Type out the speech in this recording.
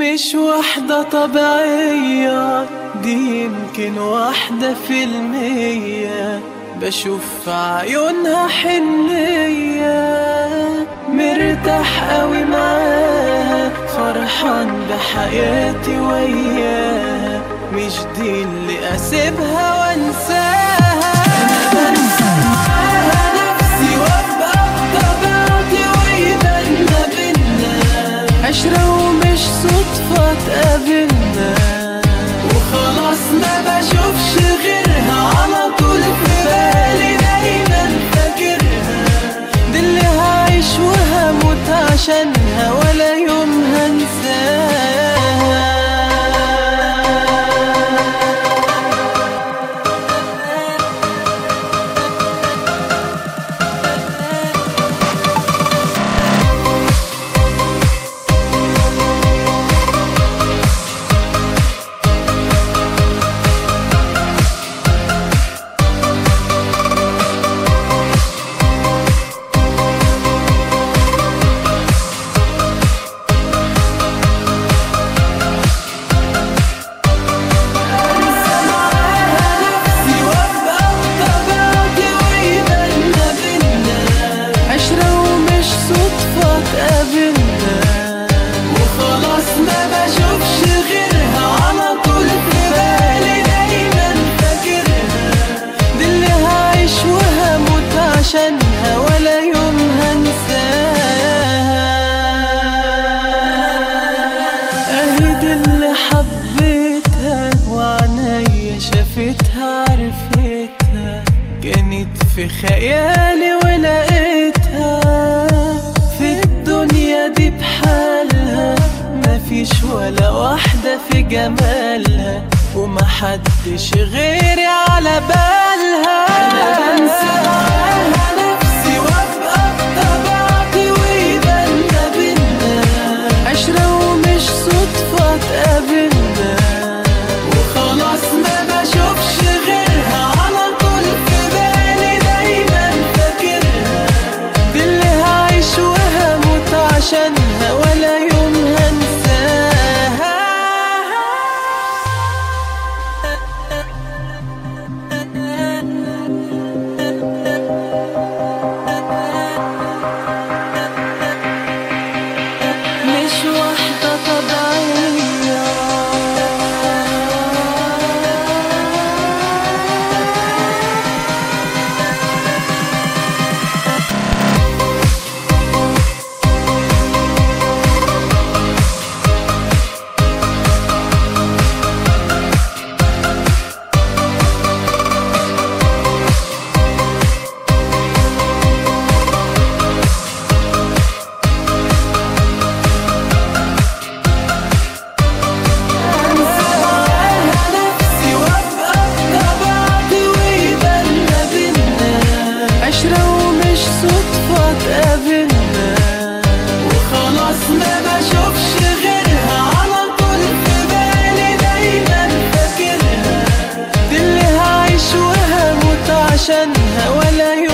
مش واحدة طبيعية دي يمكن واحدة في المية بشوف في عيونها حنية مرتاح قوي معاها فرحان بحياتي وياها مش دي اللي اسيبها وانساها انا بنسى معاها نفسي وابقى بطبيعتي ويبان ما بينا عشرة ومش صدفة اتقابلنا وخلاص ما بشوفش غيرها على طول في بالي دايما فاكرها دي اللي هعيش وهموت عشانها ولا يوم هنساها نفسي وابقى بطبيعتي ويبان ما بينا عشرة ومش صدفة اتقابلنا وخلاص ما بشوفش غيرها على طول في بالي دايما فاكرها دي اللي هعيش وهموت عشانها ولا يوم هنساها اهي دي اللي حبيتها وعنيا شافتها عرفتها كانت في خيالي ولقيتها في الدنيا دي بحالها مفيش ولا واحدة في جمالها ومحدش غيري على بالها أنا بنسى معاها نفسي وابقى بطبيعتي ويبان ما بينا عشرة ومش صدفة اتقابلنا وخلاص ما بشوفش غيرها على طول في بالي دايما فاكرها دي اللي هعيش وهموت عشانها ولا يوم هنساها مش واحدة طبيعية نفسي وابقى بطبيعتي ويبان ما بينا عشرة ومش صدفة اتقابلنا وخلاص ما بشوفش غيرها على طول في بالي دايما فاكرها دي اللي هعيش وهموت عشانها ولا يوم